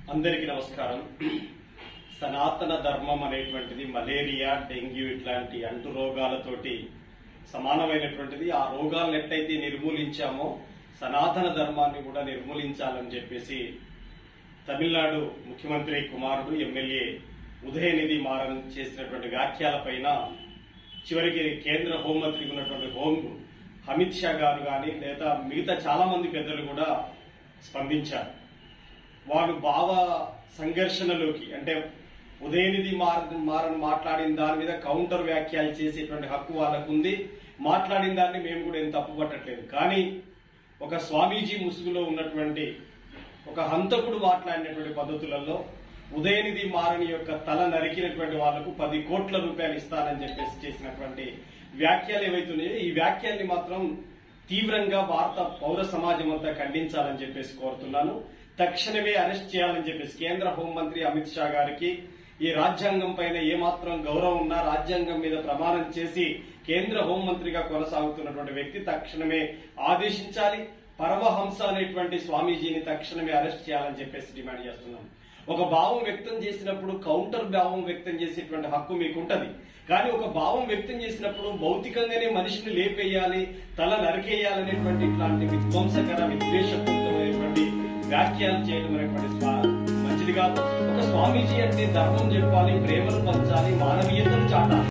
అందరికీ నమస్కారం సనాతన ధర్మం అనేటువంటిది మలేరియా డెంగ్యూ ఇట్లాంటి అంటు రోగాలతోటి సమానమైనటువంటిది ఆ రోగాలను ఎట్లయితే నిర్మూలించామో సనాతన ధర్మాన్ని కూడా నిర్మూలించాలని చెప్పేసి తమిళనాడు ముఖ్యమంత్రి కుమారుడు ఎమ్మెల్యే ఉదయనిధి మారన్ చేసినటువంటి వ్యాఖ్యలపైన చివరికి కేంద్ర హోంమంత్రి ఉన్నటువంటి హోం అమిత్ షా గారు కానీ లేదా మిగతా చాలా మంది పెద్దలు కూడా స్పందించారు వాళ్ళు భావ సంఘర్షణలోకి అంటే ఉదయనిధి మారన్ మారన్ మాట్లాడిన దాని మీద కౌంటర్ వ్యాఖ్యలు చేసేటువంటి హక్కు వాళ్ళకు ఉంది మాట్లాడిన దాన్ని మేము కూడా ఏం తప్పు పట్టట్లేదు కానీ ఒక స్వామీజీ ముసుగులో ఉన్నటువంటి ఒక హంతకుడు మాట్లాడినటువంటి పద్ధతులలో ఉదయనిధి మారని యొక్క తల నరికినటువంటి వాళ్లకు పది కోట్ల రూపాయలు ఇస్తానని చెప్పేసి చేసినటువంటి వ్యాఖ్యలు ఏవైతున్నాయో ఈ వ్యాఖ్యల్ని మాత్రం తీవ్రంగా భారత పౌర సమాజం అంతా ఖండించాలని చెప్పేసి కోరుతున్నాను తక్షణమే అరెస్ట్ చేయాలని చెప్పేసి కేంద్ర హోంమంత్రి అమిత్ షా గారికి ఈ రాజ్యాంగం పైన ఏమాత్రం గౌరవం ఉన్నా రాజ్యాంగం మీద ప్రమాణం చేసి కేంద్ర హోంమంత్రిగా కొనసాగుతున్నటువంటి వ్యక్తి తక్షణమే ఆదేశించాలి పరమహంస అనేటువంటి స్వామీజీని తక్షణమే అరెస్ట్ చేయాలని చెప్పేసి డిమాండ్ చేస్తున్నాం ఒక భావం వ్యక్తం చేసినప్పుడు కౌంటర్ భావం వ్యక్తం చేసేటువంటి హక్కు మీకు ఉంటది కానీ ఒక భావం వ్యక్తం చేసినప్పుడు భౌతికంగానే మనిషిని లేపేయాలి తల నరికేయాలనేటువంటి ఇట్లాంటి విధ్వంసకర విద్వేషపూరితమైనటువంటి వ్యాఖ్యలు చేయడం అనేటువంటి స్వా- మంచిది కాదు ఒక స్వామీజీ అంటే ధర్మం చెప్పాలి ప్రేమను పంచాలి మానవీయతను చాటాలి